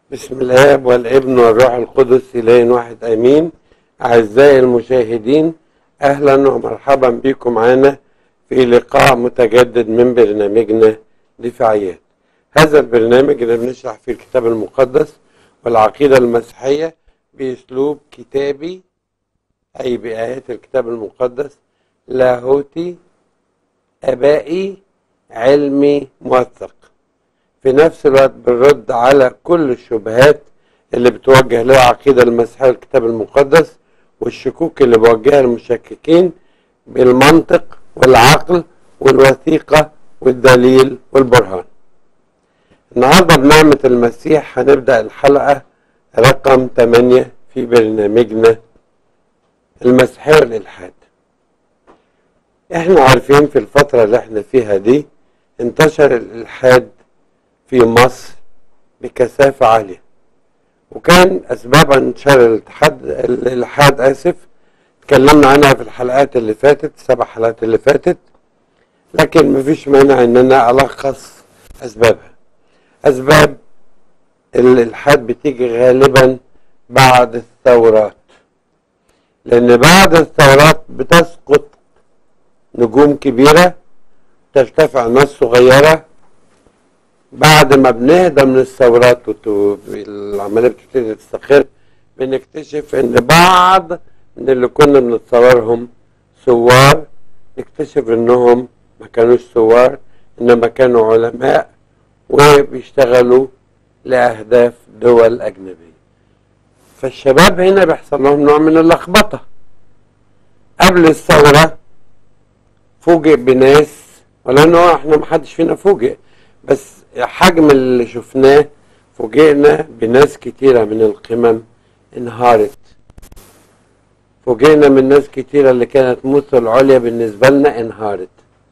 بسم الاب والابن والروح القدس الين واحد امين اعزائي المشاهدين اهلا ومرحبا بكم معنا في لقاء متجدد من برنامجنا دفاعيات هذا البرنامج اللي بنشرح فيه الكتاب المقدس والعقيده المسيحيه باسلوب كتابي اي بايات الكتاب المقدس لاهوتي ابائي علمي موثق في نفس الوقت بنرد على كل الشبهات اللي بتوجه لها عقيدة المسيحية الكتاب المقدس والشكوك اللي بوجهها المشككين بالمنطق والعقل والوثيقة والدليل والبرهان النهاردة بنعمة المسيح هنبدأ الحلقة رقم 8 في برنامجنا المسيحية والإلحاد احنا عارفين في الفترة اللي احنا فيها دي انتشر الإلحاد في مصر بكثافة عالية وكان أسباب انتشار الاتحاد الإلحاد آسف اتكلمنا عنها في الحلقات اللي فاتت السبع حلقات اللي فاتت لكن مفيش مانع إن أنا ألخص أسبابها أسباب الإلحاد بتيجي غالبا بعد الثورات لأن بعد الثورات بتسقط نجوم كبيرة ترتفع ناس صغيرة بعد ما بنهدى من الثورات والعمليه بتبتدي تستقر بنكتشف ان بعض من اللي كنا بنتصورهم ثوار نكتشف انهم ما كانوش ثوار انما كانوا علماء وبيشتغلوا لاهداف دول اجنبيه فالشباب هنا بيحصل لهم نوع من اللخبطه قبل الثوره فوجئ بناس ولانه احنا محدش فينا فوجئ بس حجم اللي شفناه فوجئنا بناس كتيرة من القمم انهارت فوجئنا من ناس كتيرة اللي كانت مثل عليا بالنسبة لنا انهارت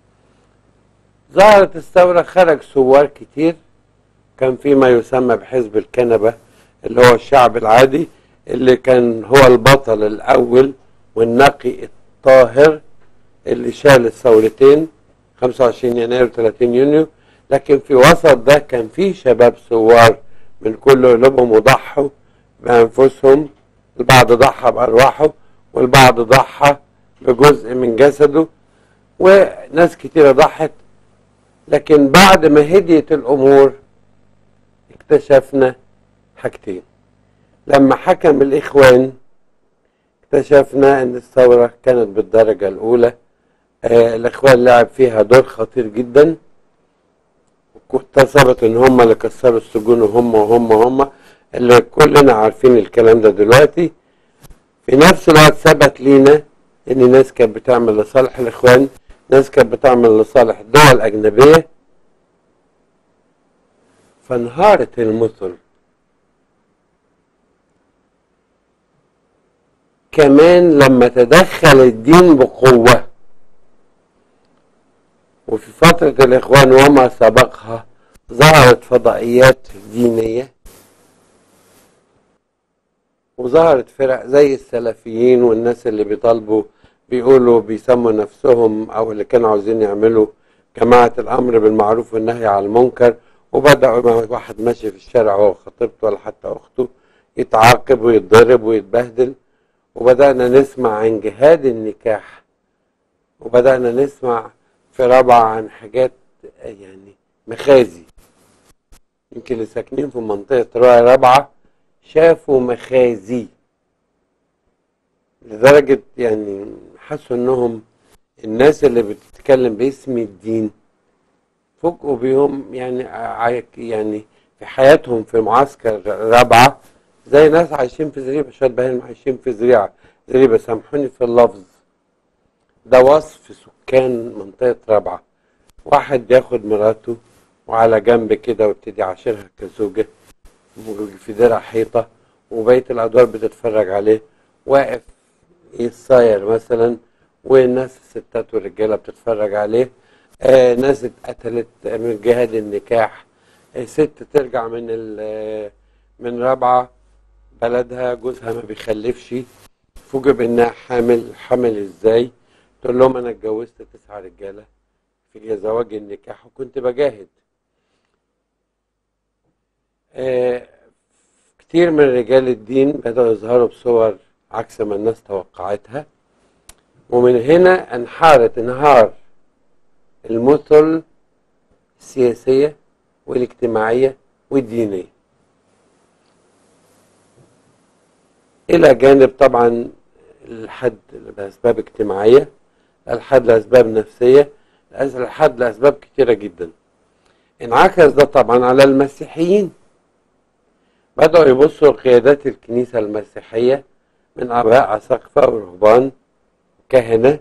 ظهرت الثورة خرج ثوار كتير كان في ما يسمى بحزب الكنبة اللي هو الشعب العادي اللي كان هو البطل الأول والنقي الطاهر اللي شال الثورتين 25 يناير و 30 يونيو لكن في وسط ده كان في شباب ثوار من كل قلوبهم وضحوا بأنفسهم البعض ضحى بأرواحه والبعض ضحى بجزء من جسده وناس كتيرة ضحت لكن بعد ما هديت الأمور اكتشفنا حاجتين لما حكم الإخوان اكتشفنا أن الثورة كانت بالدرجة الأولى آه الإخوان لعب فيها دور خطير جداً ثبت ان هم اللي كسروا السجون وهم وهم وهم اللي كلنا عارفين الكلام ده دلوقتي في نفس الوقت ثبت لينا ان ناس كانت بتعمل لصالح الاخوان ناس كانت بتعمل لصالح دول اجنبيه فانهارت المثل كمان لما تدخل الدين بقوه وفي فترة الإخوان وما سبقها ظهرت فضائيات دينية وظهرت فرق زي السلفيين والناس اللي بيطالبوا بيقولوا بيسموا نفسهم أو اللي كانوا عاوزين يعملوا جماعة الأمر بالمعروف والنهي عن المنكر وبدأوا واحد ماشي في الشارع هو خطيبته ولا حتى أخته يتعاقب ويتضرب ويتبهدل وبدأنا نسمع عن جهاد النكاح وبدأنا نسمع في رابعة عن حاجات يعني مخازي يمكن اللي ساكنين في منطقة رابعة شافوا مخازي لدرجة يعني حسوا انهم الناس اللي بتتكلم باسم الدين فوجئوا بيهم يعني يعني في حياتهم في معسكر رابعة زي ناس عايشين في زريبة شوية باين عايشين في زريعة زريبة سامحوني في اللفظ ده وصف سكان منطقة رابعة واحد ياخد مراته وعلى جنب كده ويبتدي عاشرها كزوجة في درع حيطة وبقية الأدوار بتتفرج عليه واقف يصاير مثلا والناس الستات والرجالة بتتفرج عليه آه ناس اتقتلت من جهاد النكاح آه ست ترجع من من رابعة بلدها جوزها ما بيخلفش فوجئ بانها حامل حامل ازاي تقول لهم انا اتجوزت تسعة رجاله في زواج النكاح وكنت بجاهد كتير من رجال الدين بدأوا يظهروا بصور عكس ما الناس توقعتها ومن هنا انحارت انهار المثل السياسية والاجتماعية والدينية إلى جانب طبعا الحد لأسباب اجتماعية الحد لأسباب نفسية الحد لأسباب كتيرة جدا انعكس ده طبعا على المسيحيين بدأوا يبصوا لقيادات الكنيسة المسيحية من آباء أساقفة ورهبان كهنة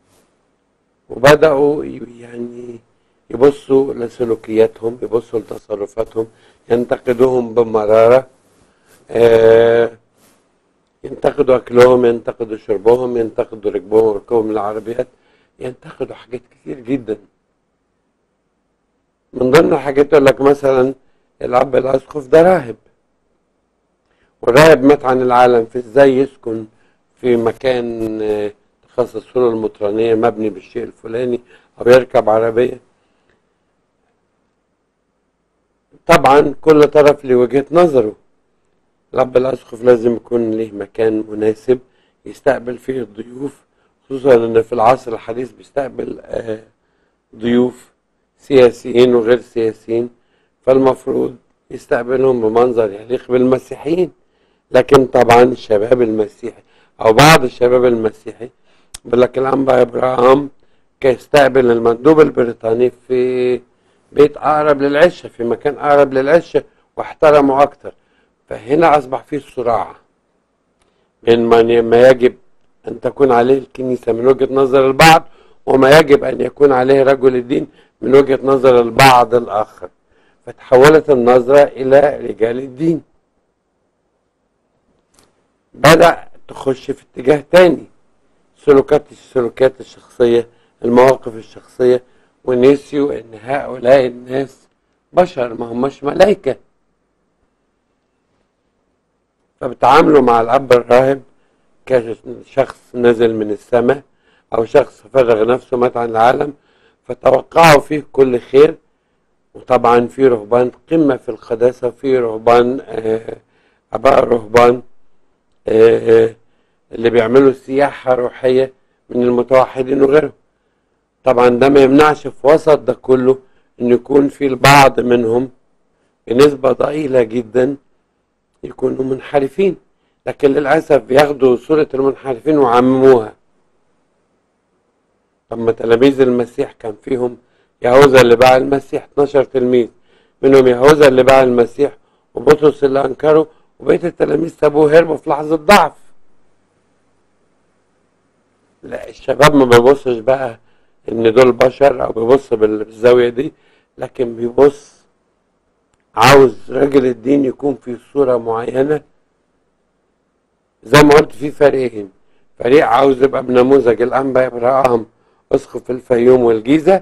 وبدأوا يعني يبصوا لسلوكياتهم يبصوا لتصرفاتهم ينتقدوهم بمرارة آه ينتقدوا أكلهم ينتقدوا شربهم ينتقدوا ركبهم وركوبهم العربيات ينتقدوا حاجات كتير جدا من ضمن الحاجات يقول لك مثلا الأب الأسقف ده راهب والراهب مات عن العالم في ازاي يسكن في مكان آه، تخصص له المطرانية مبني بالشيء الفلاني أو يركب عربية طبعا كل طرف له وجهة نظره الأب الأسقف لازم يكون له مكان مناسب يستقبل فيه الضيوف خصوصا ان في العصر الحديث بيستقبل آه، ضيوف سياسيين وغير سياسيين فالمفروض يستقبلهم بمنظر يليق بالمسيحيين لكن طبعا الشباب المسيحي او بعض الشباب المسيحي بيقول لك الانبا ابراهام كان يستقبل المندوب البريطاني في بيت اقرب للعشه في مكان اقرب للعشه واحترمه اكتر فهنا اصبح في صراع بين من ما يجب ان تكون عليه الكنيسه من وجهه نظر البعض وما يجب ان يكون عليه رجل الدين من وجهه نظر البعض الاخر فتحولت النظره الى رجال الدين بدأ تخش في اتجاه تاني سلوكات السلوكيات الشخصية المواقف الشخصية ونسيوا ان هؤلاء الناس بشر ما هماش ملائكة فبتعاملوا مع الأب الراهب كشخص نزل من السماء أو شخص فرغ نفسه مات عن العالم فتوقعوا فيه كل خير وطبعا في رهبان قمة في القداسة وفي رهبان آه، آباء رهبان آه، اللي بيعملوا سياحة روحية من المتوحدين وغيرهم طبعا ده ما يمنعش في وسط ده كله ان يكون في البعض منهم بنسبة ضئيلة جدا يكونوا منحرفين لكن للأسف بياخدوا صورة المنحرفين وعمموها طب ما تلاميذ المسيح كان فيهم يهوذا اللي باع المسيح 12 تلميذ منهم يهوذا اللي باع المسيح وبطرس اللي أنكره وبقية التلاميذ سابوه هربوا في لحظة ضعف لا الشباب ما بيبصش بقى ان دول بشر او بيبص بالزاوية دي لكن بيبص عاوز راجل الدين يكون في صورة معينة زي ما قلت في فريقين فريق عاوز يبقى بنموذج الأنبا إبراهام أسقف الفيوم والجيزة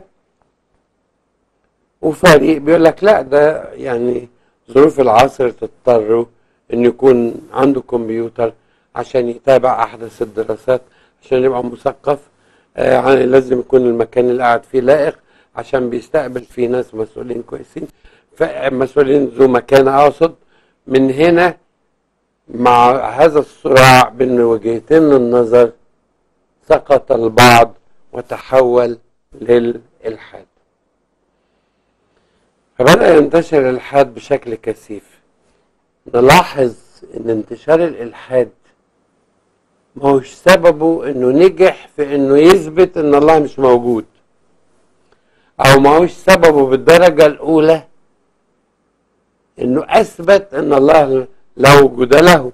وفريق بيقول لك لا ده يعني ظروف العصر تضطروا ان يكون عنده كمبيوتر عشان يتابع احدث الدراسات عشان يبقى مثقف آه يعني لازم يكون المكان اللي قاعد فيه لائق عشان بيستقبل فيه ناس مسؤولين كويسين مسؤولين ذو مكانة اقصد من هنا مع هذا الصراع بين وجهتين النظر سقط البعض وتحول للإلحاد فبدأ ينتشر الإلحاد بشكل كثيف نلاحظ ان انتشار الالحاد ما هوش سببه انه نجح في انه يثبت ان الله مش موجود او ما هوش سببه بالدرجة الاولى انه اثبت ان الله لا وجود له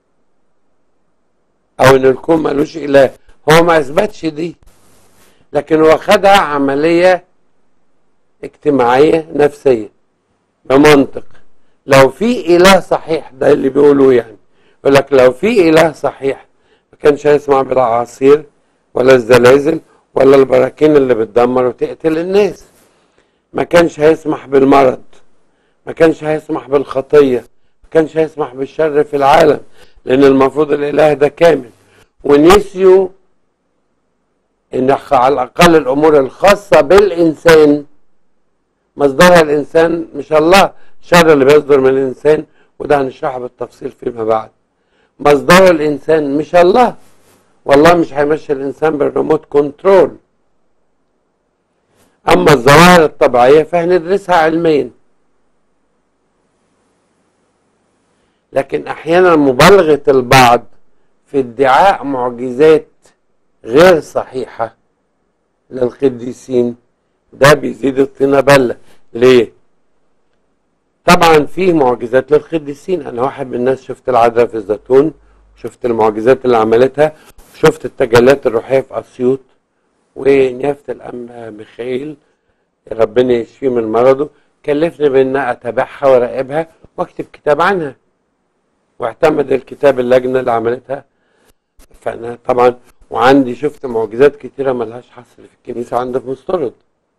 او ان الكون ملوش اله هو ما اثبتش دي لكن هو خدها عملية اجتماعية نفسية بمنطق لو في اله صحيح ده اللي بيقولوه يعني يقول لك لو في اله صحيح ما كانش هيسمع بالاعاصير ولا الزلازل ولا البراكين اللي بتدمر وتقتل الناس ما كانش هيسمح بالمرض ما كانش هيسمح بالخطيه ما كانش هيسمح بالشر في العالم لان المفروض الاله ده كامل ونسيوا ان على الاقل الامور الخاصه بالانسان مصدرها الانسان مش الله الشر اللي بيصدر من الانسان وده هنشرحه بالتفصيل فيما بعد مصدر الانسان مش الله والله مش هيمشي الانسان بالريموت كنترول اما الظواهر الطبيعيه فهندرسها علميا لكن احيانا مبالغه البعض في ادعاء معجزات غير صحيحه للقديسين ده بيزيد الطينه بله ليه طبعا فيه معجزات للقديسين انا واحد من الناس شفت العذراء في الزيتون شفت المعجزات اللي عملتها شفت التجليات الروحيه في اسيوط ونيافه الام ميخائيل ربنا يشفيه من مرضه كلفني بان اتابعها وراقبها واكتب كتاب عنها واعتمد الكتاب اللجنه اللي عملتها فانا طبعا وعندي شفت معجزات كتيره ملهاش حصر في الكنيسه عندي في مسترد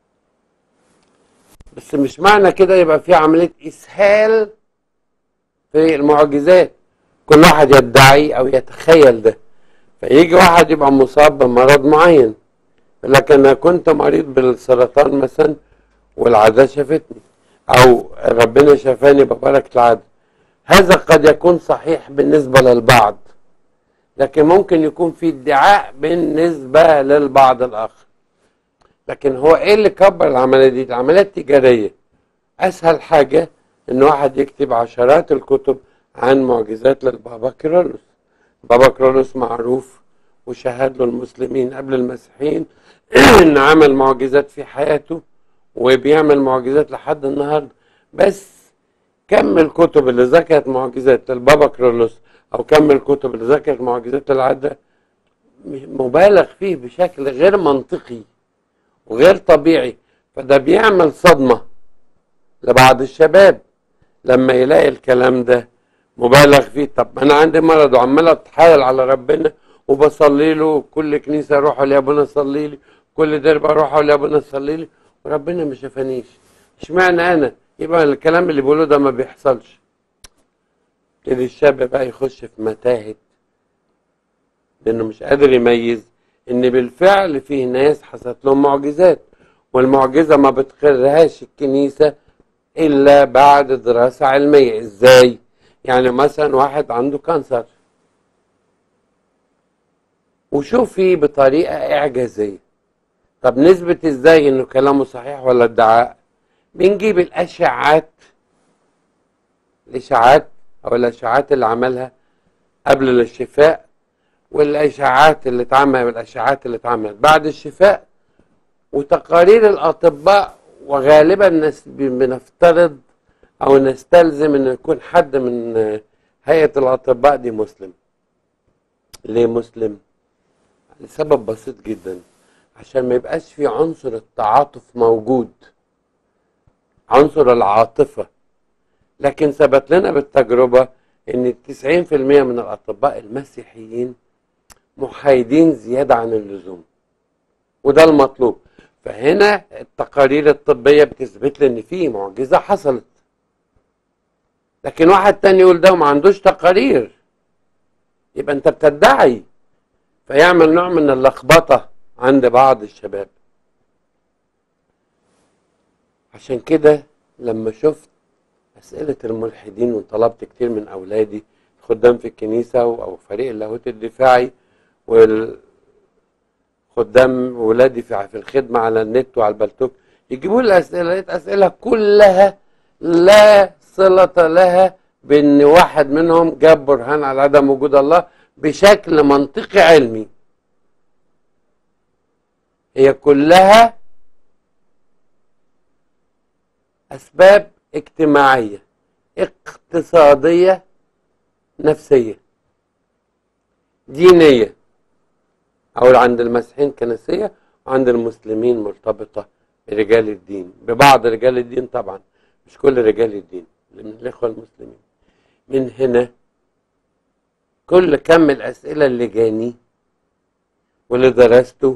بس مش معنى كده يبقى في عمليه اسهال في المعجزات كل واحد يدعي او يتخيل ده فيجي واحد يبقى مصاب بمرض معين لكن انا كنت مريض بالسرطان مثلا والعاده شافتني او ربنا شفاني ببركه العاده هذا قد يكون صحيح بالنسبه للبعض لكن ممكن يكون في ادعاء بالنسبه للبعض الاخر لكن هو ايه اللي كبر العمليه دي العمليه التجاريه اسهل حاجه ان واحد يكتب عشرات الكتب عن معجزات للبابا كيرلس بابا كيرلس معروف وشهد له المسلمين قبل المسيحيين ان عمل معجزات في حياته وبيعمل معجزات لحد النهارده بس كم الكتب اللي ذكرت معجزات للبابا كيرلس او كم الكتب اللي ذكرت معجزات العاده مبالغ فيه بشكل غير منطقي وغير طبيعي فده بيعمل صدمه لبعض الشباب لما يلاقي الكلام ده مبالغ فيه طب انا عندي مرض وعمال اتحايل على ربنا وبصلي له كل كنيسه اروح يا ابونا صلي لي كل درب اروح يا ابونا صلي لي وربنا ما شافنيش اشمعنى انا يبقى الكلام اللي بيقوله ده ما بيحصلش يبتدي الشاب بقى يخش في متاهه لانه مش قادر يميز ان بالفعل في ناس حصلت لهم معجزات والمعجزه ما بتقرهاش الكنيسه الا بعد دراسه علميه ازاي يعني مثلا واحد عنده كانسر وشوف فيه بطريقه اعجازيه طب نثبت ازاي انه كلامه صحيح ولا ادعاء بنجيب الاشعاعات الاشعاعات او الاشعاعات اللي عملها قبل الشفاء والاشعاعات اللي اتعمل والاشعاعات اللي اتعملت بعد الشفاء وتقارير الاطباء وغالبا نس- بنفترض او نستلزم ان يكون حد من هيئه الاطباء دي مسلم ليه مسلم لسبب بسيط جدا عشان ما يبقاش في عنصر التعاطف موجود عنصر العاطفة لكن ثبت لنا بالتجربة ان 90% من الاطباء المسيحيين محايدين زيادة عن اللزوم وده المطلوب فهنا التقارير الطبية بتثبت لي ان في معجزة حصلت لكن واحد تاني يقول ده وما عندوش تقارير يبقى انت بتدعي فيعمل نوع من اللخبطة عند بعض الشباب عشان كده لما شفت أسئلة الملحدين وطلبت كتير من أولادي خدام في الكنيسة أو فريق اللاهوت الدفاعي والخدام ولادي في في الخدمة على النت وعلى البلتوك يجيبوا لي أسئلة لقيت أسئلة كلها لا صلة لها بأن واحد منهم جاب برهان على عدم وجود الله بشكل منطقي علمي هي كلها أسباب اجتماعية اقتصادية نفسية دينية أو عند المسيحيين كنسية وعند المسلمين مرتبطة برجال الدين ببعض رجال الدين طبعا مش كل رجال الدين من الإخوة المسلمين من هنا كل كم الأسئلة اللي جاني واللي درسته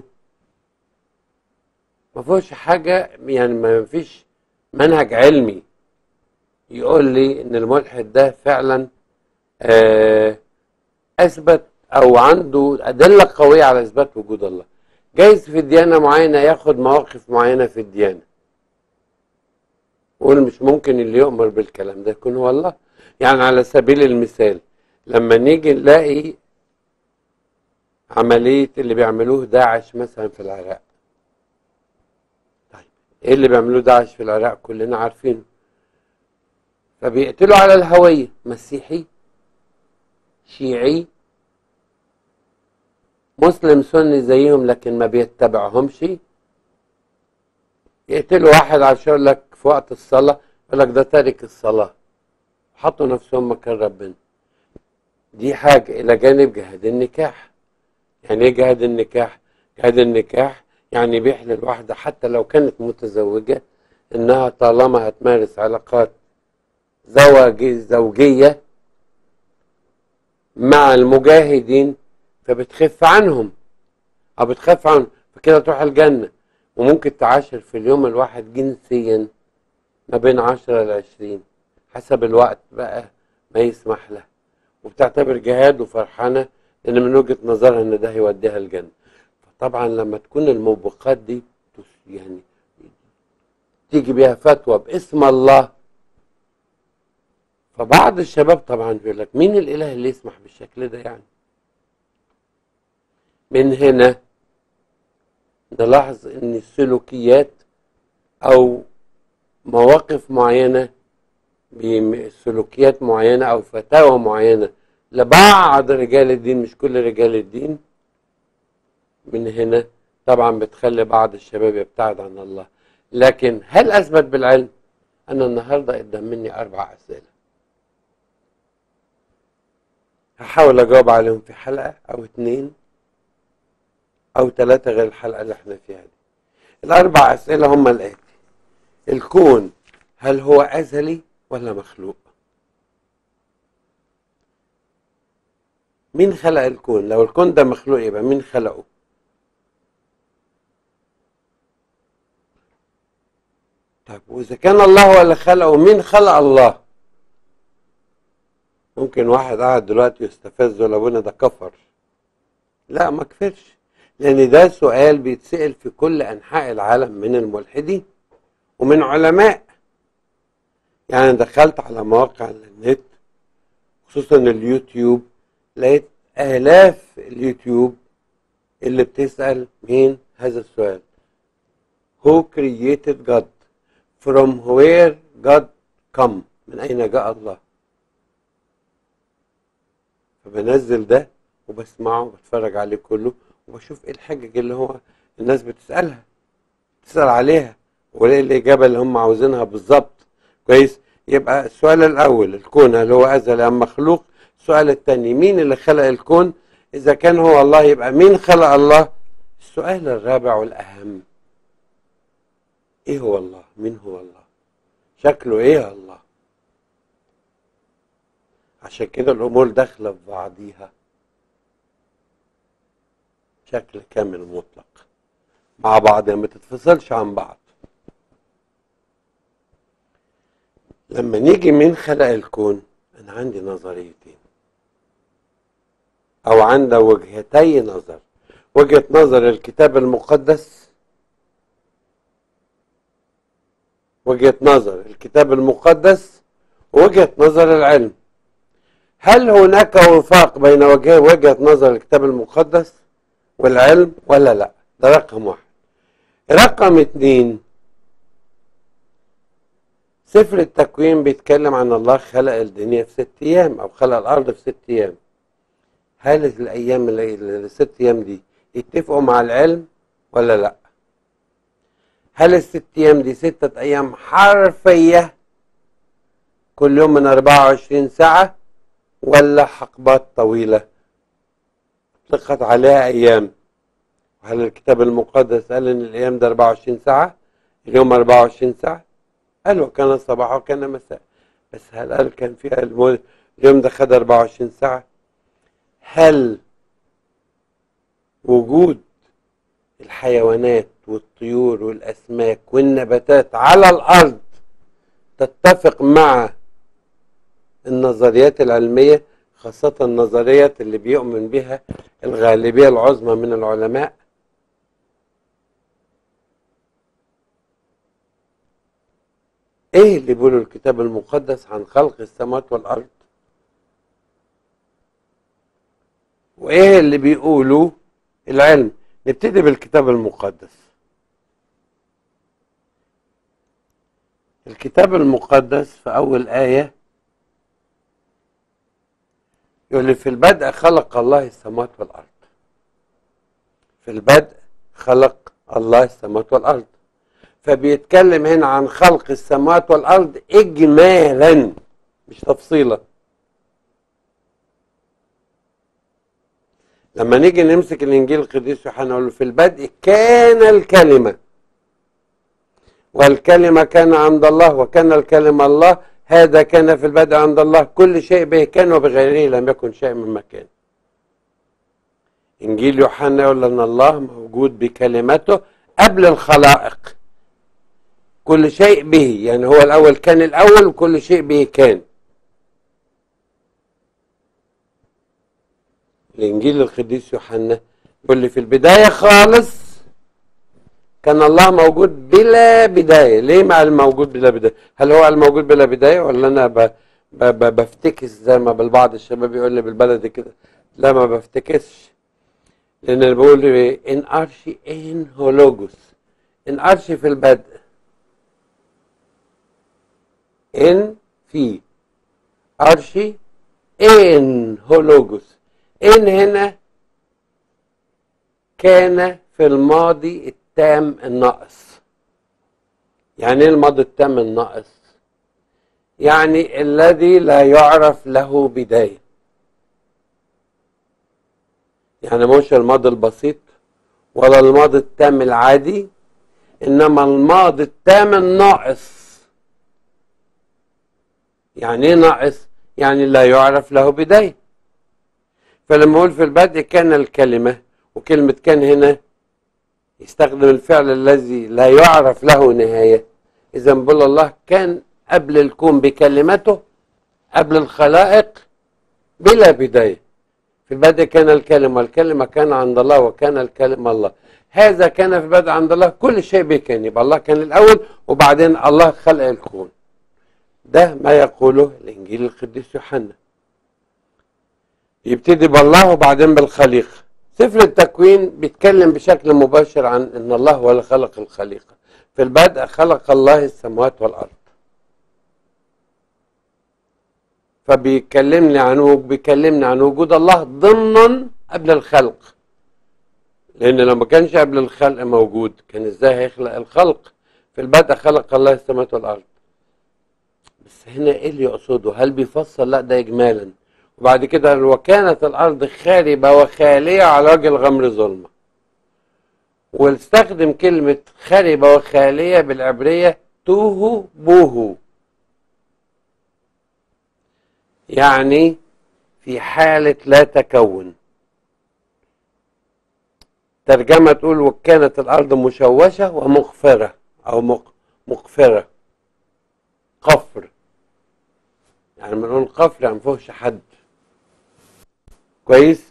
ما فيهوش حاجة يعني ما فيش منهج علمي يقول لي ان الملحد ده فعلا آه، اثبت او عنده ادله قويه على اثبات وجود الله جايز في ديانه معينه ياخد مواقف معينه في الديانه قول مش ممكن اللي يؤمر بالكلام ده يكون هو الله يعني على سبيل المثال لما نيجي نلاقي عملية اللي بيعملوه داعش مثلا في العراق طيب ايه اللي بيعملوه داعش في العراق كلنا عارفينه فبيقتلوا على الهوية مسيحي شيعي مسلم سني زيهم لكن ما بيتبعهمش يقتلوا واحد عشان يقول لك في وقت الصلاة يقول لك ده تارك الصلاة حطوا نفسهم مكان ربنا دي حاجة إلى جانب جهاد النكاح يعني إيه جهاد النكاح؟ جهاد النكاح يعني بيحلل واحدة حتى لو كانت متزوجة إنها طالما هتمارس علاقات زواج زوجية مع المجاهدين فبتخف عنهم أو بتخف عنهم فكده تروح الجنة وممكن تعاشر في اليوم الواحد جنسيا ما بين عشرة لعشرين حسب الوقت بقى ما يسمح له وبتعتبر جهاد وفرحانة لأن من وجهة نظرها إن ده هيوديها الجنة فطبعا لما تكون الموبقات دي يعني تيجي بيها فتوى باسم الله فبعض الشباب طبعا بيقول لك مين الإله اللي يسمح بالشكل ده يعني من هنا نلاحظ ان السلوكيات او مواقف معينة بسلوكيات معينة او فتاوى معينة لبعض رجال الدين مش كل رجال الدين من هنا طبعا بتخلي بعض الشباب يبتعد عن الله لكن هل اثبت بالعلم انا النهارده قدام مني اربع اسئله هحاول اجاوب عليهم في حلقه او اتنين او ثلاثة غير الحلقة اللي احنا فيها دي الاربع اسئلة هم الاتي الكون هل هو ازلي ولا مخلوق مين خلق الكون لو الكون ده مخلوق يبقى مين خلقه طيب واذا كان الله هو اللي خلقه مين خلق الله ممكن واحد قاعد دلوقتي يستفز ولا ابونا ده كفر لا ما كفرش لأن ده سؤال بيتسأل في كل أنحاء العالم من الملحدين ومن علماء يعني دخلت على مواقع النت خصوصا اليوتيوب لقيت آلاف اليوتيوب اللي بتسأل مين هذا السؤال Who created God From where God come من أين جاء الله فبنزل ده وبسمعه وبتفرج عليه كله وبشوف ايه الحجج اللي هو الناس بتسالها تسال عليها وايه الاجابه اللي هم عاوزينها بالظبط كويس يبقى السؤال الاول الكون هل هو ازلي ام مخلوق السؤال الثاني مين اللي خلق الكون اذا كان هو الله يبقى مين خلق الله السؤال الرابع والاهم ايه هو الله مين هو الله شكله ايه الله عشان كده الامور داخله في بعضيها بشكل كامل مطلق مع بعض ما تتفصلش عن بعض لما نيجي من خلق الكون انا عندي نظريتين او عندي وجهتي نظر وجهة نظر الكتاب المقدس وجهة نظر الكتاب المقدس ووجهة نظر العلم هل هناك وفاق بين وجه وجهة نظر الكتاب المقدس والعلم ولا لا ده رقم واحد رقم اتنين سفر التكوين بيتكلم عن الله خلق الدنيا في ست ايام او خلق الارض في ست ايام هل الايام اللي الست ايام دي يتفقوا مع العلم ولا لا هل الست ايام دي ستة ايام حرفية كل يوم من 24 ساعة ولا حقبات طويلة اطلقت عليها ايام وهل الكتاب المقدس قال ان الايام ده 24 ساعة اليوم 24 ساعة قال وكان الصباح وكان مساء بس هل قال كان فيها اليوم ده خد 24 ساعة هل وجود الحيوانات والطيور والأسماك والنباتات على الأرض تتفق مع النظريات العلمية خاصة النظريات اللي بيؤمن بها الغالبية العظمى من العلماء ايه اللي بيقوله الكتاب المقدس عن خلق السماوات والارض وايه اللي بيقوله العلم نبتدي بالكتاب المقدس الكتاب المقدس في اول ايه يقول لي في البدء خلق الله السماوات والارض في البدء خلق الله السماوات والارض فبيتكلم هنا عن خلق السماوات والارض اجمالا مش تفصيلا لما نيجي نمسك الانجيل القديس يوحنا نقول له في البدء كان الكلمه والكلمه كان عند الله وكان الكلمه الله هذا كان في البدء عند الله كل شيء به كان وبغيره لم يكن شيء مما كان انجيل يوحنا يقول ان الله موجود بكلمته قبل الخلائق كل شيء به يعني هو الاول كان الاول وكل شيء به كان الانجيل القديس يوحنا يقول لي في البدايه خالص كان الله موجود بلا بدايه ليه مع الموجود بلا بدايه هل هو الموجود بلا بدايه ولا انا ب... ب... ب... بفتكس زي ما بالبعض الشباب يقول لي بالبلدي كده لا ما بفتكسش لان انا بقول ان ارشي ان هولوجوس ان ارشي في البدء ان في ارشي ان هولوجوس ان هنا كان في الماضي التام الناقص يعني ايه الماضي التام الناقص يعني الذي لا يعرف له بدايه يعني مش الماضي البسيط ولا الماضي التام العادي انما الماضي التام الناقص يعني ايه ناقص يعني لا يعرف له بدايه فلما اقول في البدء كان الكلمه وكلمه كان هنا يستخدم الفعل الذي لا يعرف له نهايه اذا بقول الله كان قبل الكون بكلمته قبل الخلائق بلا بدايه في البدء كان الكلمة والكلمة كان عند الله وكان الكلمة الله هذا كان في البدء عند الله كل شيء به كان يبقى الله كان الأول وبعدين الله خلق الكون ده ما يقوله الإنجيل القديس يوحنا يبتدي بالله وبعدين بالخليقة سفر التكوين بيتكلم بشكل مباشر عن ان الله هو اللي خلق الخليقة في البدء خلق الله السماوات والأرض فبيكلمني عن بيكلمني عن وجود الله ضمنا قبل الخلق لان لو ما كانش قبل الخلق موجود كان ازاي هيخلق الخلق في البدء خلق الله السماوات والارض بس هنا ايه اللي يقصده هل بيفصل لا ده اجمالا وبعد كده وكانت الارض خاربه وخاليه على وجه الغمر ظلمه واستخدم كلمه خاربه وخاليه بالعبريه توهو بوهو يعني في حالة لا تكون ترجمة تقول وكانت الأرض مشوشة ومغفرة أو مغفرة قفر يعني لما نقول قفر يعني مفيهوش حد كويس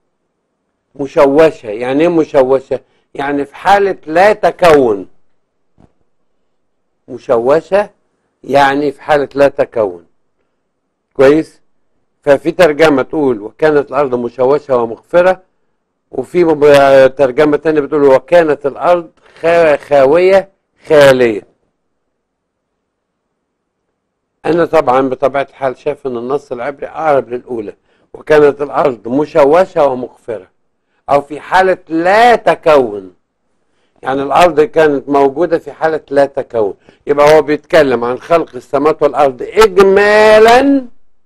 مشوشة يعني ايه مشوشة يعني في حالة لا تكون مشوشة يعني في حالة لا تكون كويس ففي ترجمة تقول وكانت الأرض مشوشة ومغفرة وفي ترجمة تانية بتقول وكانت الأرض خاوية خالية أنا طبعا بطبيعة الحال شايف إن النص العبري أقرب للأولى وكانت الأرض مشوشة ومغفرة أو في حالة لا تكون يعني الأرض كانت موجودة في حالة لا تكون يبقى هو بيتكلم عن خلق السماوات والأرض إجمالا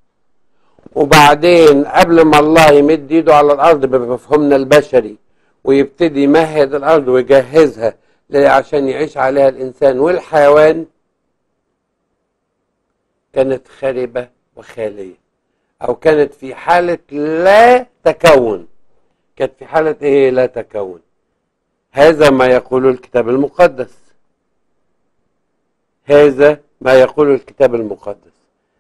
وبعدين قبل ما الله يمد ايده على الارض بمفهومنا البشري ويبتدي يمهد الارض ويجهزها عشان يعيش عليها الانسان والحيوان كانت خاربه وخاليه او كانت في حاله لا تكون كانت في حاله ايه لا تكون هذا ما يقوله الكتاب المقدس هذا ما يقوله الكتاب المقدس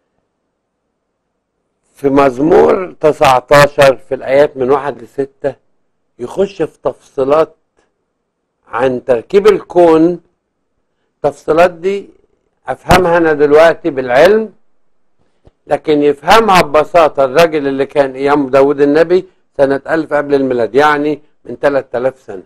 في مزمور 19 في الآيات من واحد لستة يخش في تفصيلات عن تركيب الكون التفصيلات دي افهمها انا دلوقتي بالعلم لكن يفهمها ببساطة الراجل اللي كان ايام داود النبي سنة ألف قبل الميلاد يعني من 3000 سنة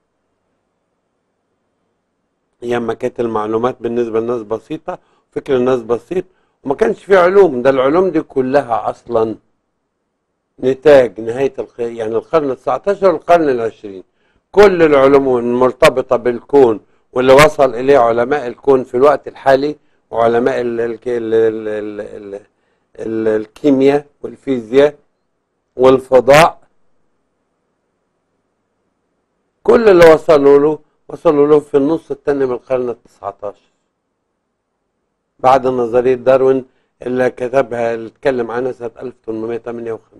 ايام ما كانت المعلومات بالنسبة للناس بسيطة فكر الناس بسيط وما كانش في علوم ده العلوم دي كلها اصلا نتاج نهاية الخ... يعني القرن ال 19 والقرن العشرين كل العلوم المرتبطة بالكون واللي وصل إليه علماء الكون في الوقت الحالي وعلماء ال... ال... ال... ال... ال... ال... ال... الكيمياء والفيزياء والفضاء كل اللي وصلوا له وصلوا له في النص الثاني من القرن ال 19 بعد نظرية داروين اللي كتبها اللي اتكلم عنها سنة 1858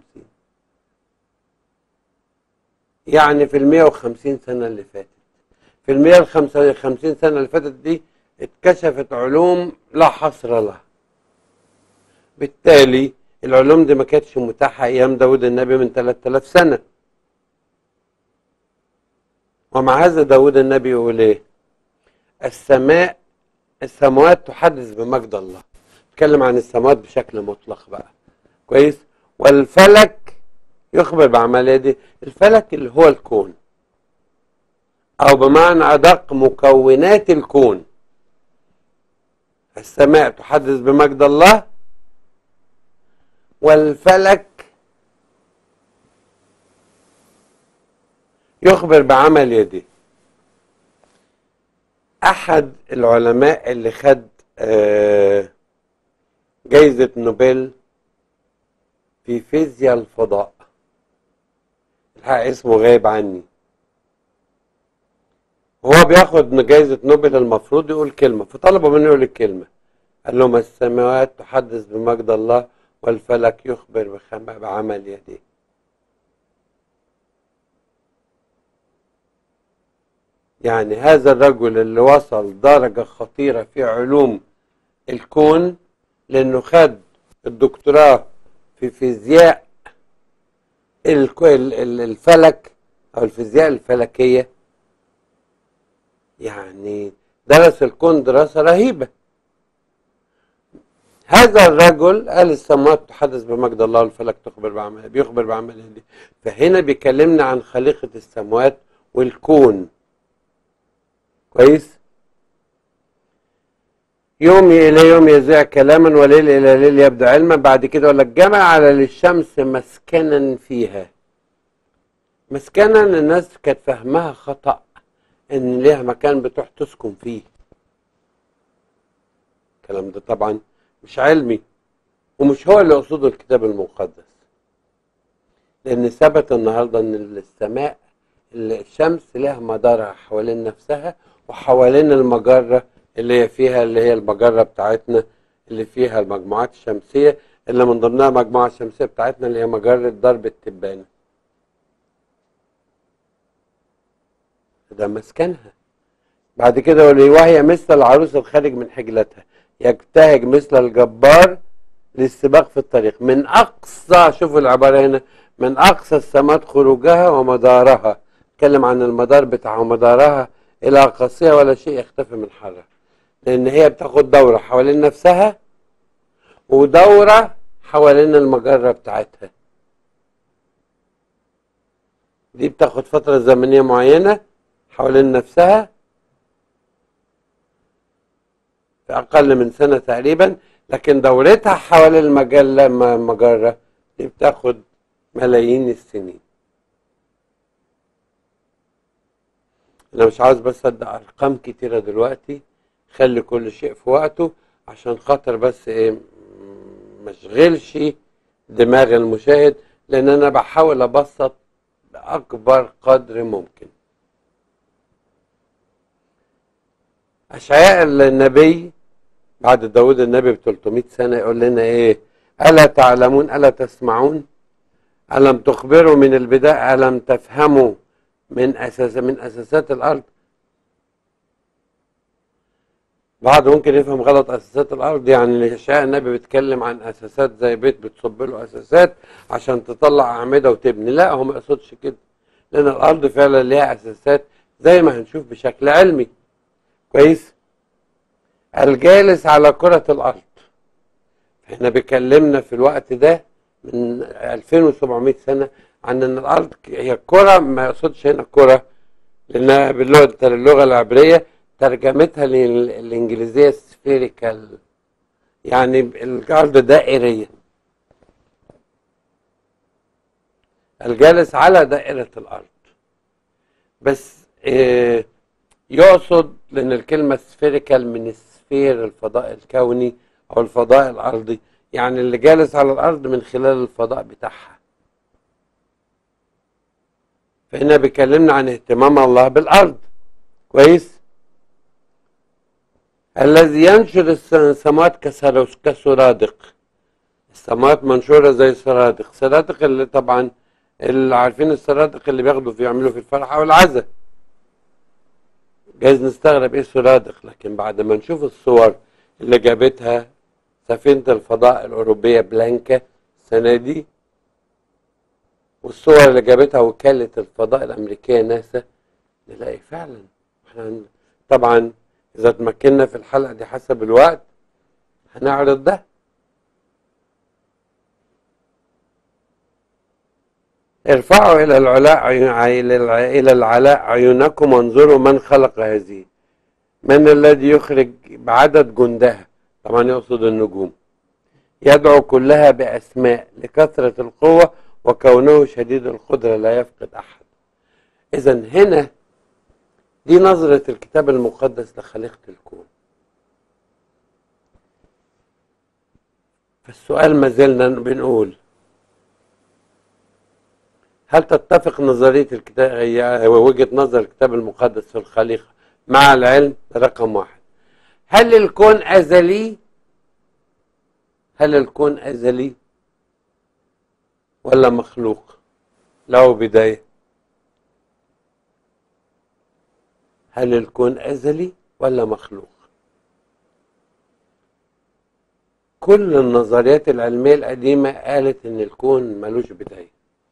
يعني في ال 150 سنة اللي فاتت في ال 150 سنة اللي فاتت دي اتكشفت علوم لا حصر لها بالتالي العلوم دي ما كانتش متاحة أيام داود النبي من 3000 سنة ومع هذا داود النبي يقول ايه السماء السماوات تحدث بمجد الله اتكلم عن السماوات بشكل مطلق بقى كويس والفلك يخبر بعملية دي الفلك اللي هو الكون او بمعنى ادق مكونات الكون السماء تحدث بمجد الله والفلك يخبر بعمل يديه احد العلماء اللي خد آه جايزة نوبل في فيزياء الفضاء الحق اسمه غايب عني وهو بياخد جايزة نوبل المفروض يقول كلمة فطلبوا منه يقول الكلمة قال لهم السماوات تحدث بمجد الله والفلك يخبر بخم- بعمل يديه يعني هذا الرجل اللي وصل درجة خطيرة في علوم الكون لأنه خد الدكتوراه في فيزياء الك- ال- ال- الفلك أو الفيزياء الفلكية يعني درس الكون دراسة رهيبة هذا الرجل قال السماوات تحدث بمجد الله والفلك تخبر بعمل بيخبر بعمل يديه فهنا بيكلمنا عن خليقة السماوات والكون كويس يوم إلى يوم يذيع كلاما وليل إلى ليل يبدو علما بعد كده يقول لك جمع على للشمس مسكنا فيها مسكنا الناس كانت فاهمها خطأ إن ليها مكان بتروح تسكن فيه الكلام ده طبعا مش علمي ومش هو اللي يقصده الكتاب المقدس لأن ثبت النهاردة إن السماء الشمس لها مدارها حوالين نفسها وحوالين المجرة اللي هي فيها اللي هي المجرة بتاعتنا اللي فيها المجموعات الشمسية اللي من ضمنها المجموعة الشمسية بتاعتنا اللي هي مجرة درب التبانة ده مسكنها بعد كده يقول لي وهي مثل العروس الخارج من حجلتها يبتهج مثل الجبار للسباق في الطريق من أقصى شوفوا العبارة هنا من أقصى السماء خروجها ومدارها اتكلم عن المدار بتاعها ومدارها إلى قصية ولا شيء يختفي من حرها لأن هي بتاخد دورة حوالين نفسها ودورة حوالين المجرة بتاعتها دي بتاخد فترة زمنية معينة حوالين نفسها في أقل من سنة تقريبا لكن دورتها حوالين المجلة المجرة دي بتاخد ملايين السنين أنا مش عاوز بس أدي أرقام كتيرة دلوقتي خلي كل شيء في وقته عشان خاطر بس إيه مشغلش دماغ المشاهد لأن أنا بحاول أبسط بأكبر قدر ممكن أشعياء النبي بعد داود النبي ب 300 سنة يقول لنا إيه ألا تعلمون ألا تسمعون ألم تخبروا من البداية ألم تفهموا من أساس من أساسات الأرض بعض ممكن يفهم غلط أساسات الأرض يعني أشعياء النبي بيتكلم عن أساسات زي بيت بتصب له أساسات عشان تطلع أعمدة وتبني لا هو ما يقصدش كده لأن الأرض فعلا ليها أساسات زي ما هنشوف بشكل علمي كويس الجالس على كرة الأرض احنا بيكلمنا في الوقت ده من 2700 سنة عن ان الأرض هي كرة ما يقصدش هنا كرة لأنها باللغة اللغة العبرية ترجمتها للإنجليزية سفيريكال يعني الأرض دائرية الجالس على دائرة الأرض بس آه، يقصد لأن الكلمة سفيريكال من السفير الفضاء الكوني أو الفضاء الأرضي يعني اللي جالس على الأرض من خلال الفضاء بتاعها فهنا بيكلمنا عن اهتمام الله بالأرض كويس الذي ينشر السماوات كسر- كسرادق السماوات منشورة زي السرادق السرادق اللي طبعا اللي عارفين السرادق اللي بياخدوا في يعملوا في الفرح او العزاء جايز نستغرب ايه السرادق لكن بعد ما نشوف الصور اللي جابتها سفينة الفضاء الأوروبية بلانكا السنة دي والصور اللي جابتها وكالة الفضاء الأمريكية ناسا نلاقي فعلا احنا عند- طبعا إذا تمكنا في الحلقة دي حسب الوقت هنعرض ده ارفعوا إلى العلاء عي- إلى الع- إلى العلاء عيونكم وانظروا من خلق هذه من الذي يخرج بعدد جندها طبعا يقصد النجوم يدعو كلها بأسماء لكثرة القوة وكونه شديد القدرة لا يفقد أحد إذا هنا دي نظرة الكتاب المقدس لخليقة الكون فالسؤال ما زلنا بنقول هل تتفق نظرية الكتاب هي وجهة نظر الكتاب المقدس في الخليقة مع العلم ده رقم واحد هل الكون أزلي هل الكون أزلي ولا مخلوق له بداية هل الكون أزلي ولا مخلوق كل النظريات العلمية القديمة قالت إن الكون ملوش بداية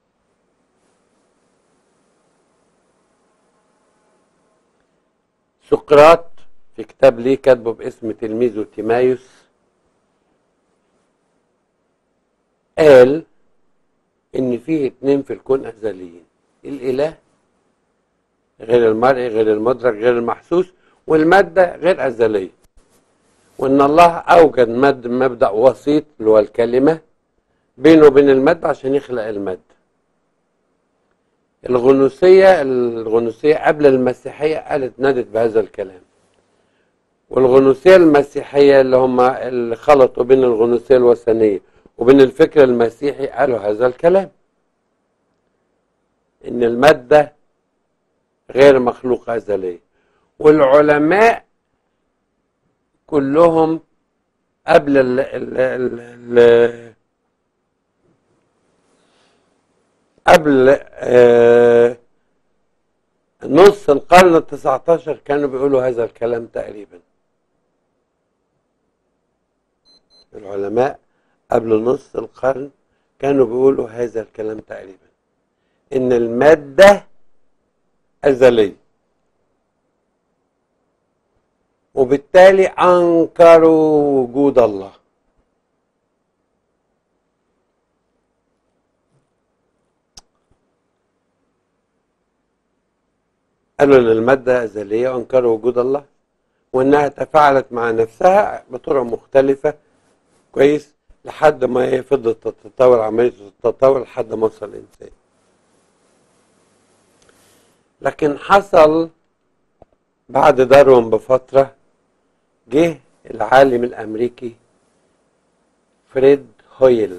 سقراط في كتاب ليه كاتبه باسم تلميذه تيمايوس قال ان فيه اتنين في الكون ازليين الاله غير المرئي غير المدرك غير المحسوس والماده غير ازليه وان الله اوجد مد مبدا وسيط اللي هو الكلمه بينه وبين الماده عشان يخلق الماده الغنوصيه الغنوصيه قبل المسيحيه قالت نادت بهذا الكلام والغنوصيه المسيحيه اللي هم اللي خلطوا بين الغنوصيه الوثنيه وبين الفكر المسيحي قالوا هذا الكلام ان الماده غير مخلوقه ازليه والعلماء كلهم قبل ال ال ال ال قبل آه نص القرن التسعة عشر كانوا بيقولوا هذا الكلام تقريبا العلماء قبل نص القرن كانوا بيقولوا هذا الكلام تقريبا ان المادة ازلية وبالتالي انكروا وجود الله قالوا ان المادة ازلية وانكروا وجود الله وانها تفاعلت مع نفسها بطرق مختلفة كويس لحد ما هي فضلت تتطور عملية التطور لحد ما وصل الإنسان لكن حصل بعد داروين بفترة جه العالم الأمريكي فريد هويل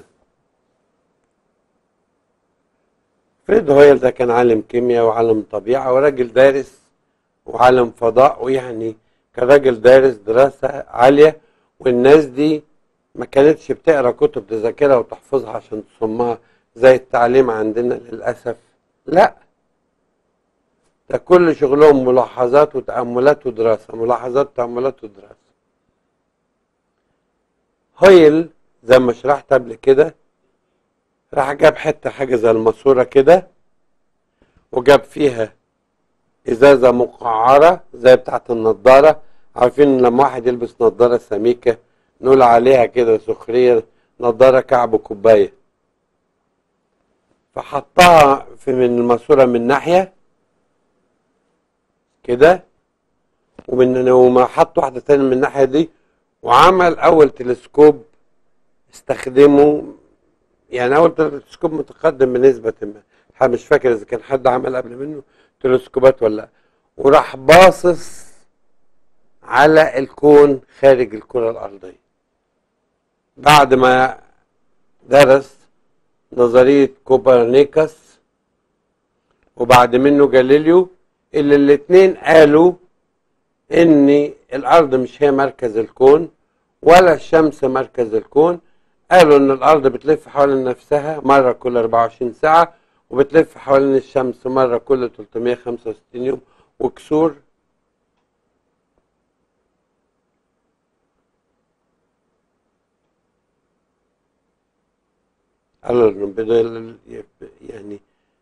فريد هويل ده كان عالم كيمياء وعالم طبيعة وراجل دارس وعالم فضاء ويعني كان راجل دارس دراسة عالية والناس دي ما كانتش بتقرا كتب تذاكرها وتحفظها عشان تصمها زي التعليم عندنا للاسف لا ده كل شغلهم ملاحظات وتاملات ودراسه ملاحظات وتاملات ودراسه هويل زي ما شرحت قبل كده راح جاب حته حاجه زي الماسوره كده وجاب فيها ازازه مقعره زي بتاعه النضاره عارفين لما واحد يلبس نظارة سميكة نقول عليها كده سخرية نظارة كعب كوباية فحطها في من الماسورة من ناحية كده ومن وما حط واحدة تانية من الناحية دي وعمل أول تلسكوب استخدمه يعني أول تلسكوب متقدم بنسبة ما أنا مش فاكر إذا كان حد عمل قبل منه تلسكوبات ولا لأ وراح باصص على الكون خارج الكرة الأرضية بعد ما درس نظرية كوبرنيكوس وبعد منه جاليليو اللي الاتنين قالوا ان الارض مش هي مركز الكون ولا الشمس مركز الكون قالوا ان الارض بتلف حوالين نفسها مرة كل 24 ساعة وبتلف حوالين الشمس مرة كل 365 يوم وكسور قالوا انه بدل يعني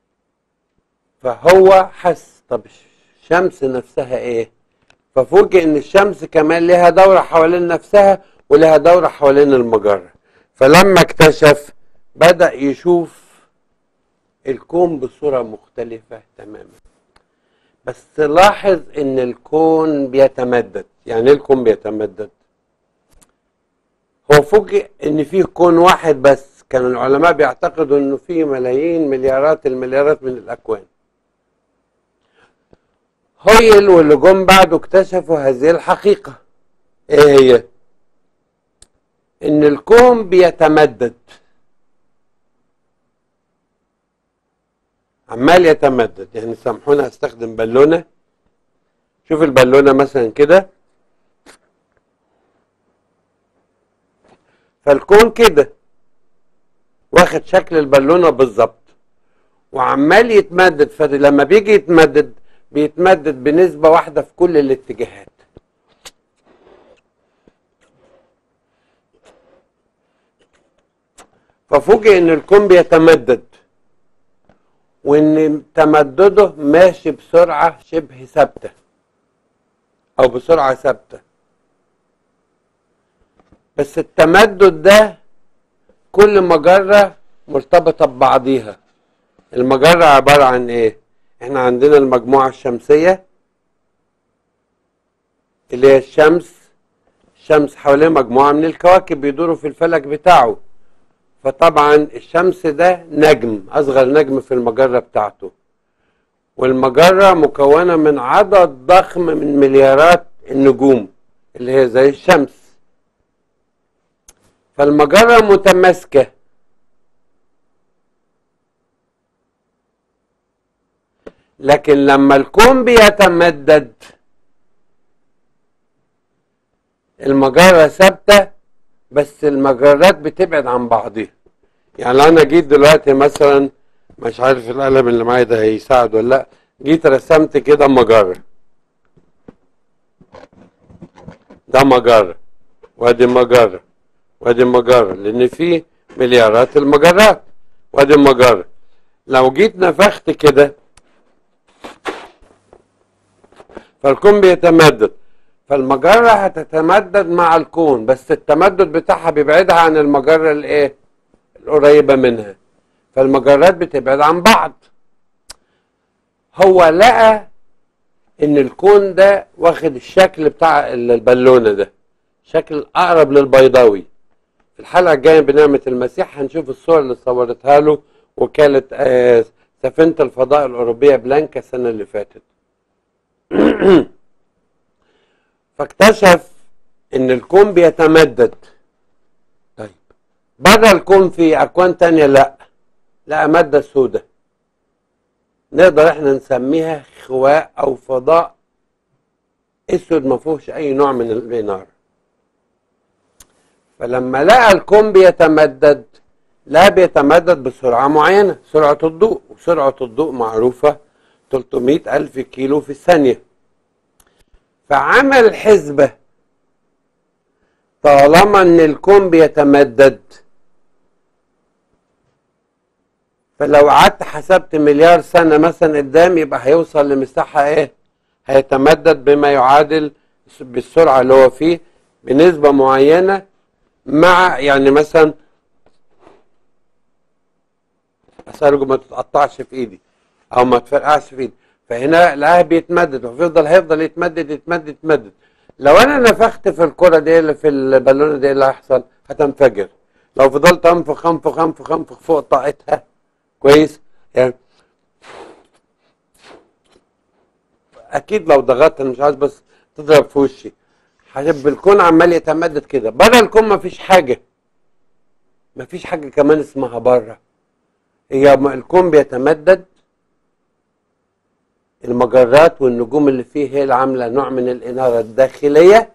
فهو حس طب الشمس نفسها ايه ففوجئ ان الشمس كمان لها دورة حوالين نفسها ولها دورة حوالين المجرة فلما اكتشف بدأ يشوف الكون بصورة مختلفة تماما بس لاحظ ان الكون بيتمدد يعني ايه الكون بيتمدد هو فوجئ ان فيه كون واحد بس كان العلماء بيعتقدوا انه في ملايين مليارات المليارات من الاكوان هويل واللي جم بعده اكتشفوا هذه الحقيقة ايه هي ان الكون بيتمدد عمال يتمدد يعني سامحونا استخدم بالونة شوف البالونة مثلا كده فالكون كده واخد شكل البالونة بالظبط وعمال يتمدد فلما بيجي يتمدد بيتمدد بنسبة واحدة في كل الاتجاهات ففوجئ ان الكون بيتمدد وان تمدده ماشي بسرعة شبه ثابتة او بسرعة ثابتة بس التمدد ده كل مجرة مرتبطة ببعضيها المجرة عبارة عن ايه احنا عندنا المجموعة الشمسية اللي هي الشمس الشمس حواليه مجموعة من الكواكب بيدوروا في الفلك بتاعه فطبعا الشمس ده نجم اصغر نجم في المجرة بتاعته والمجرة مكونة من عدد ضخم من مليارات النجوم اللي هي زي الشمس فالمجرة متماسكة لكن لما الكون بيتمدد المجرة ثابتة بس المجرات بتبعد عن بعضها يعني لو انا جيت دلوقتي مثلا مش عارف القلم اللي معايا ده هيساعد ولا لا جيت رسمت كده مجرة ده مجرة وادي مجرة وادي مجرة لان في مليارات المجرات وادي مجرة لو جيت نفخت كده فالكون بيتمدد فالمجرة هتتمدد مع الكون بس التمدد بتاعها بيبعدها عن المجرة الايه القريبة منها فالمجرات بتبعد عن بعض هو لقى ان الكون ده واخد الشكل بتاع البالونة ده شكل اقرب للبيضاوي في الحلقة الجاية بنعمة المسيح هنشوف الصور اللي صورتها له وكالة آه سفينة الفضاء الأوروبية بلانكا السنة اللي فاتت فاكتشف ان الكون بيتمدد طيب بره الكون في اكوان تانية لا لا مادة سوداء نقدر احنا نسميها خواء او فضاء اسود ما فيهوش اي نوع من النار فلما لقى الكون بيتمدد لا بيتمدد بسرعة معينة سرعة الضوء وسرعة الضوء معروفة 300 ألف كيلو في الثانية فعمل حسبة طالما ان الكون بيتمدد فلو قعدت حسبت مليار سنة مثلا قدام يبقى هيوصل لمساحة ايه هيتمدد بما يعادل بالسرعة اللي هو فيه بنسبة معينة مع يعني مثلا أسألكم ما تتقطعش في إيدي أو ما تفرقعش في إيدي فهنا الآه بيتمدد وهيفضل هيفضل يتمدد يتمدد يتمدد لو أنا نفخت في الكرة دي اللي في البالونة دي اللي هيحصل هتنفجر لو فضلت أنفخ أنفخ أنفخ أنفخ فوق طاقتها كويس يعني اكيد لو ضغطت انا مش عايز بس تضرب في وشي هتبقى الكون عمال يتمدد كده بره الكون مفيش حاجه مفيش حاجه كمان اسمها بره هي م- الكون بيتمدد المجرات والنجوم اللي فيه هي اللي عامله نوع من الاناره الداخليه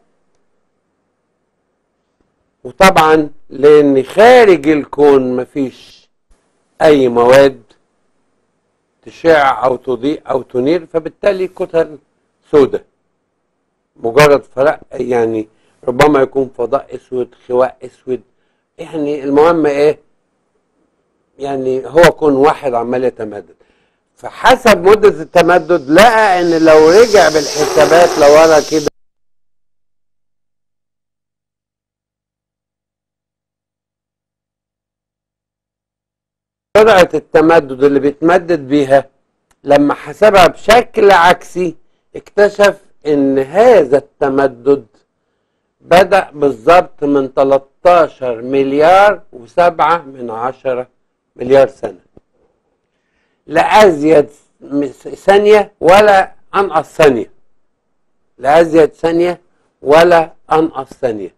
وطبعا لان خارج الكون مفيش اي مواد تشع او تضيء او تنير فبالتالي كتل سوداء مجرد فرق يعني ربما يكون فضاء اسود خواء اسود يعني المهم ايه يعني هو كون واحد عمال يتمدد فحسب مدة التمدد لقى ان لو رجع بالحسابات لورا كده سرعة التمدد اللي بيتمدد بيها لما حسبها بشكل عكسي اكتشف ان هذا التمدد بدأ بالظبط من 13 مليار وسبعة من عشرة مليار سنة لا أزيد مس- ثانية ولا أنقص ثانية لا أزيد ثانية ولا أنقص ثانية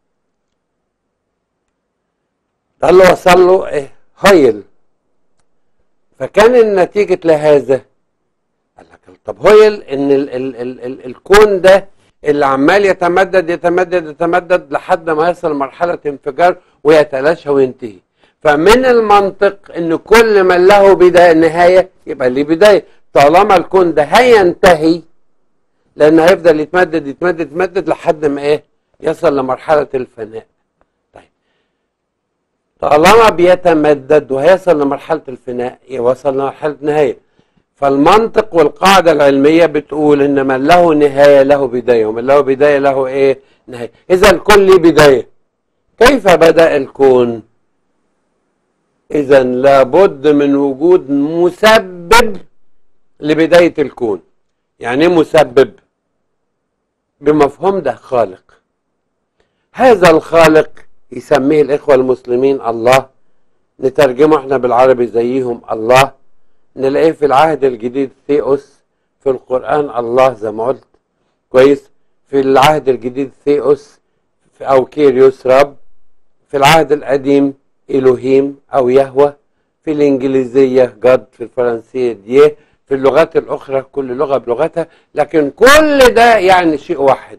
ده اللي وصل له إيه؟ هايل فكان النتيجة لهذا قال لك طب هويل ان ال ال ال ال الكون ده اللي عمال يتمدد يتمدد يتمدد لحد ما يصل لمرحلة انفجار ويتلاشى وينتهي فمن المنطق ان كل من له بداية نهاية يبقى ليه بداية طالما الكون ده هينتهي لان هيفضل يتمدد يتمدد يتمدد لحد ما ايه يصل لمرحلة الفناء طيب طالما بيتمدد وهيصل لمرحلة الفناء يوصل لمرحلة نهاية فالمنطق والقاعدة العلمية بتقول إن من له نهاية له بداية ومن له بداية له إيه نهاية إذا الكون ليه بداية كيف بدأ الكون إذا لابد من وجود مسبب لبداية الكون يعني إيه مسبب بمفهوم ده خالق هذا الخالق يسميه الإخوة المسلمين الله نترجمه احنا بالعربي زيهم الله نلاقيه في العهد الجديد ثيوس في القرآن الله زي ما قلت كويس في العهد الجديد ثيوس في- أو كيريوس رب في العهد القديم إلوهيم أو يهوه في الإنجليزية جاد في الفرنسية ديه في اللغات الأخرى كل لغة بلغتها لكن كل ده يعني شيء واحد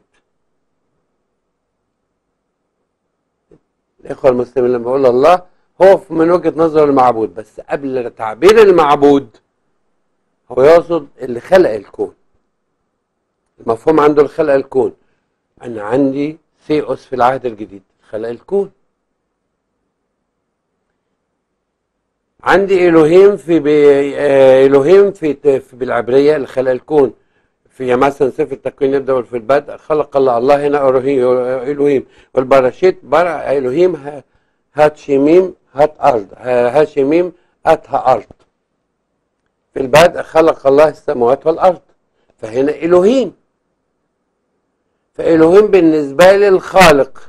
الإخوة المسلمين لما بقول الله هو من وجهة نظر المعبود بس قبل تعبير المعبود هو يقصد اللي خلق الكون المفهوم عنده اللي خلق الكون أنا عندي ثيوس في العهد الجديد خلق الكون عندي إلهيم في بي... آه، إلهيم في في بالعبرية اللي خلق الكون في مثلا سفر التكوين يبدأ في البدء خلق الله الله هنا إلهيم إلهيم والبراشيت برا إلهيم ه- هات شميم هات أرض ه- هات شميم هاتها أرض في البدء خلق الله السماوات والأرض فهنا إلهيم فإلهيم بالنسبة لي الخالق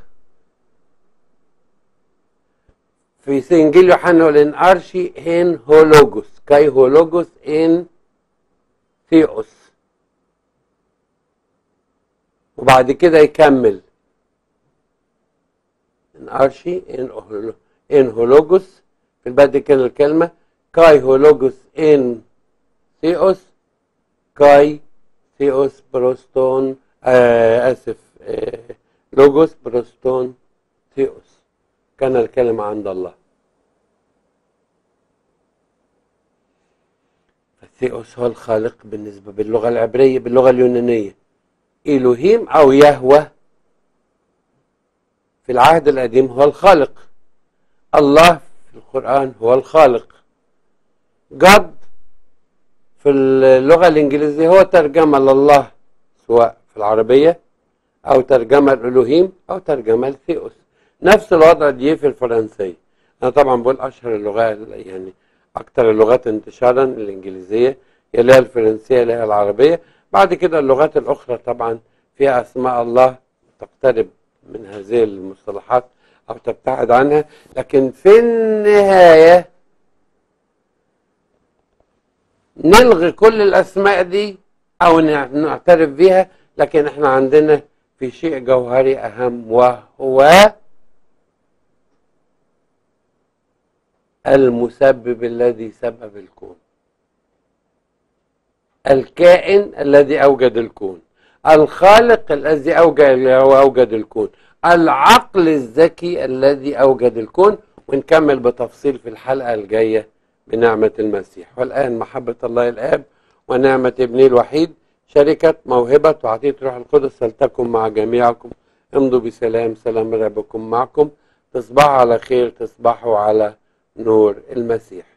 في إنجيل يوحنا يقول إن أرشي إن هولوجوس كاي هولوجوس إن ثيوس وبعد كده يكمل إن أرشي إن هولو- إن هولوجوس في البدء كده الكلمة كاي هولوجوس إن ثيوس كاي ثيوس بروستون آه آسف آه لوجوس بروستون ثيوس كان الكلمة عند الله فالثيوس هو الخالق بالنسبة باللغة العبرية باللغة اليونانية إلهيم أو يهوه في العهد القديم هو الخالق الله في القرآن هو الخالق جاد في اللغة الإنجليزية هو ترجمة لله سواء في العربية او ترجمه الالوهيم او ترجمه الثيوس نفس الوضع دي في الفرنسيه انا طبعا بقول اشهر اللغات يعني اكثر اللغات انتشارا الانجليزيه يليها الفرنسيه يليها العربيه بعد كده اللغات الاخرى طبعا فيها اسماء الله تقترب من هذه المصطلحات او تبتعد عنها لكن في النهايه نلغي كل الاسماء دي او نعترف بيها لكن احنا عندنا في شيء جوهري اهم وهو المسبب الذي سبب الكون الكائن الذي اوجد الكون الخالق الذي اوجد اوجد الكون العقل الذكي الذي اوجد الكون ونكمل بتفصيل في الحلقه الجايه بنعمه المسيح والان محبه الله الاب ونعمه ابنه الوحيد شركه موهبه وعطيه روح القدس فلتكن مع جميعكم امضوا بسلام سلام ربكم معكم تصبحوا على خير تصبحوا على نور المسيح